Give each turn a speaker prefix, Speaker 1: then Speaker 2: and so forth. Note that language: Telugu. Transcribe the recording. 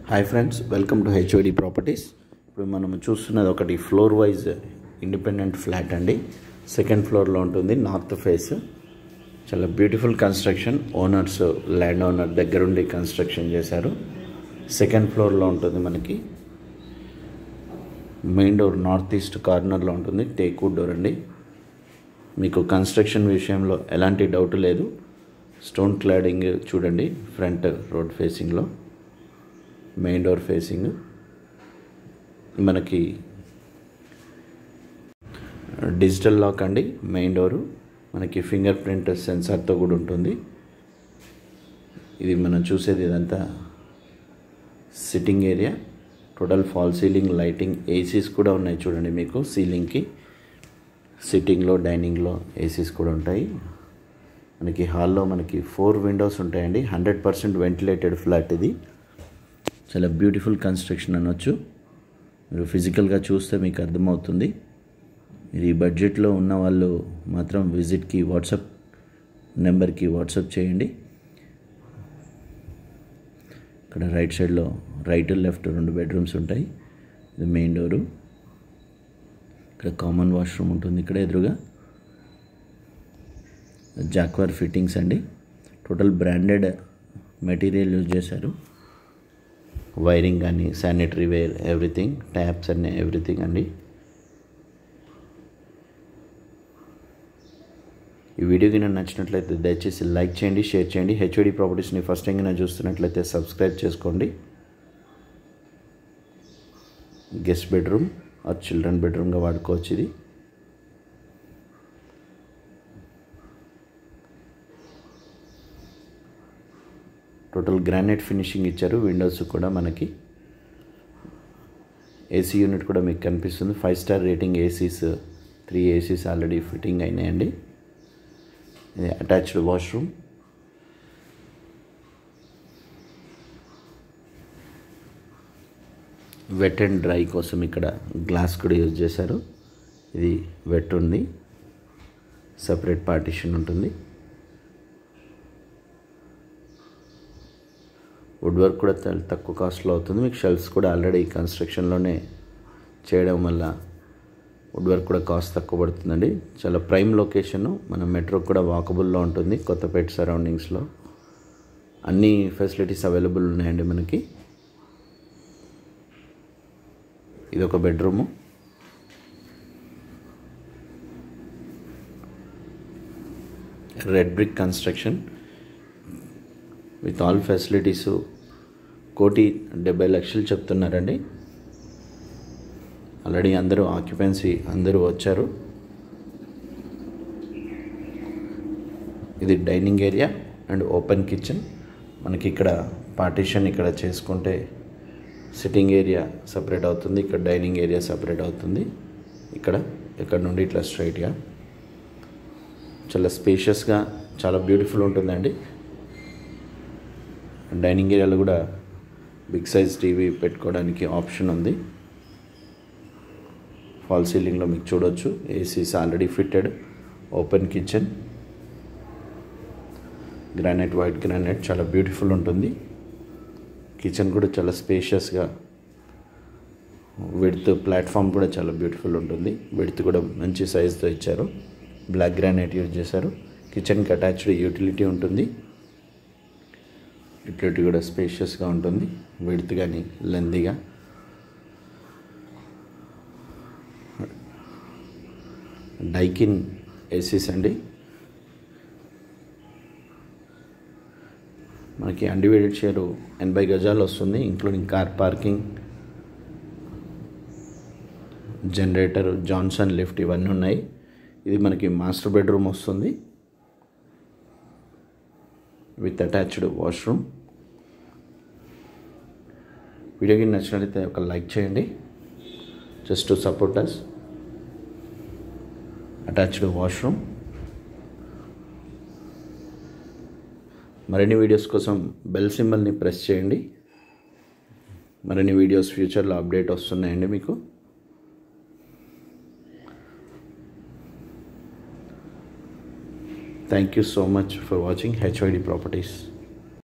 Speaker 1: hi friends welcome to HOD properties ఇప్పుడు మనం చూస్తున్నది ఒకటి ఫ్లోర్ వైజ్ ఇండిపెండెంట్ ఫ్లాట్ అండి సెకండ్ ఫ్లోర్లో ఉంటుంది నార్త్ ఫేస్ చాలా beautiful construction owners land owner దగ్గరుండి కన్స్ట్రక్షన్ చేశారు సెకండ్ ఫ్లోర్లో ఉంటుంది మనకి మెయిన్ డోర్ నార్త్ ఈస్ట్ కార్నర్లో ఉంటుంది టేక్వుడ్ డోర్ అండి మీకు కన్స్ట్రక్షన్ విషయంలో ఎలాంటి డౌట్ లేదు స్టోన్ క్లాడింగ్ చూడండి ఫ్రంట్ రోడ్ ఫేసింగ్లో మెయిన్ డోర్ ఫేసింగ్ మనకి డిజిటల్ లాక్ అండి మెయిన్ డోరు మనకి ఫింగర్ ప్రింట్ సెన్సార్తో కూడా ఉంటుంది ఇది మనం చూసేది ఇదంతా sitting area total fall ceiling lighting ACs కూడా ఉన్నాయి చూడండి మీకు సీలింగ్కి సిట్టింగ్లో డైనింగ్లో ఏసీస్ కూడా ఉంటాయి మనకి హాల్లో మనకి ఫోర్ విండోస్ ఉంటాయండి హండ్రెడ్ పర్సెంట్ వెంటిలేటెడ్ ఫ్లాట్ ఇది చాలా బ్యూటిఫుల్ కన్స్ట్రక్షన్ అనొచ్చు మీరు ఫిజికల్గా చూస్తే మీకు అర్థమవుతుంది మీరు ఈ బడ్జెట్లో ఉన్న వాళ్ళు మాత్రం విజిట్కి వాట్సాప్ నెంబర్కి వాట్సాప్ చేయండి ఇక్కడ రైట్ సైడ్లో రైట్ లెఫ్ట్ రెండు బెడ్రూమ్స్ ఉంటాయి ఇది మెయిన్ డోరు ఇక్కడ కామన్ వాష్రూమ్ ఉంటుంది ఇక్కడ ఎదురుగా జాక్వార్ ఫిట్టింగ్స్ అండి టోటల్ బ్రాండెడ్ మెటీరియల్ యూజ్ చేశారు వైరింగ్ కానీ శానిటరీ వేర్ ఎవ్రీథింగ్ ట్యాప్స్ అన్నీ ఎవ్రీథింగ్ అండి ఈ వీడియో కింద నచ్చినట్లయితే దయచేసి లైక్ చేయండి షేర్ చేయండి హెచ్ఓడి ప్రాపర్టీస్ని ఫస్ట్ టైం కింద చూస్తున్నట్లయితే సబ్స్క్రైబ్ చేసుకోండి గెస్ట్ బెడ్రూమ్ ఆర్ చిల్డ్రన్ బెడ్రూమ్గా వాడుకోవచ్చు ఇది టోటల్ గ్రానైట్ ఫినిషింగ్ ఇచ్చారు విండోస్ కూడా మనకి ఏసీ యూనిట్ కూడా మీకు కనిపిస్తుంది five star rating ACs three ACs already fitting అయినాయండి ఇది attached washroom wet and dry కోసం ఇక్కడ గ్లాస్ కూడా యూజ్ చేశారు ఇది వెట్ ఉంది సపరేట్ పార్టిషన్ ఉంటుంది వుడ్ వర్క్ కూడా చాలా తక్కువ కాస్ట్లో అవుతుంది మీకు షెల్ఫ్స్ కూడా ఆల్రెడీ కన్స్ట్రక్షన్లోనే చేయడం వల్ల వుడ్ వర్క్ కూడా కాస్ట్ తక్కువ పడుతుందండి చాలా ప్రైమ్ లొకేషన్ మన మెట్రో కూడా వాకబుల్లో ఉంటుంది కొత్తపేట సరౌండింగ్స్లో అన్ని ఫెసిలిటీస్ అవైలబుల్ ఉన్నాయండి మనకి ఇది ఒక bedroom red brick construction with all facilities కోటి డెబ్బై లక్షలు చెప్తున్నారండి ఆల్రెడీ అందరూ ఆక్యుపెన్సీ అందరూ వచ్చారు ఇది dining area and open kitchen మనకి ఇక్కడ పార్టీషన్ ఇక్కడ చేసుకుంటే సిట్టింగ్ ఏరియా సపరేట్ అవుతుంది ఇక్కడ డైనింగ్ ఏరియా సపరేట్ అవుతుంది ఇక్కడ ఇక్కడ నుండి ఇట్లా స్ట్రైట్గా చాలా స్పేషియస్గా చాలా బ్యూటిఫుల్ ఉంటుందండి డైనింగ్ ఏరియాలో కూడా బిగ్ సైజ్ టీవీ పెట్టుకోవడానికి ఆప్షన్ ఉంది ఫాల్ సీలింగ్లో మీకు చూడొచ్చు ACs already fitted open kitchen granite white granite చాలా బ్యూటిఫుల్ ఉంటుంది కిచెన్ కూడా చాలా స్పేషియస్గా విడ్త్ ప్లాట్ఫామ్ కూడా చాలా బ్యూటిఫుల్ ఉంటుంది విడ్త్ కూడా మంచి సైజ్తో ఇచ్చారు బ్లాక్ గ్రానైట్ యూజ్ చేశారు కిచెన్కి అటాచ్డ్ యూటిలిటీ ఉంటుంది యూటిలిటీ కూడా స్పేషియస్గా ఉంటుంది విడ్త్ కానీ లెందీగా డైకిన్ ఏసీస్ అండి మనకి అన్డివైడెడ్ షేరు ఎనభై గజాలు వస్తుంది including car parking generator Johnson lift ఇవన్నీ ఉన్నాయి ఇది మనకి మాస్టర్ బెడ్రూమ్ వస్తుంది విత్ అటాచ్డ్ వాష్రూమ్ వీడియోకి నచ్చినట్లయితే ఒక లైక్ చేయండి just to support us attached washroom మరిన్ని వీడియోస్ కోసం బెల్ సింబల్ని ప్రెస్ చేయండి మరిన్ని వీడియోస్ ఫ్యూచర్లో అప్డేట్ వస్తున్నాయండి మీకు thank you so much for watching HID properties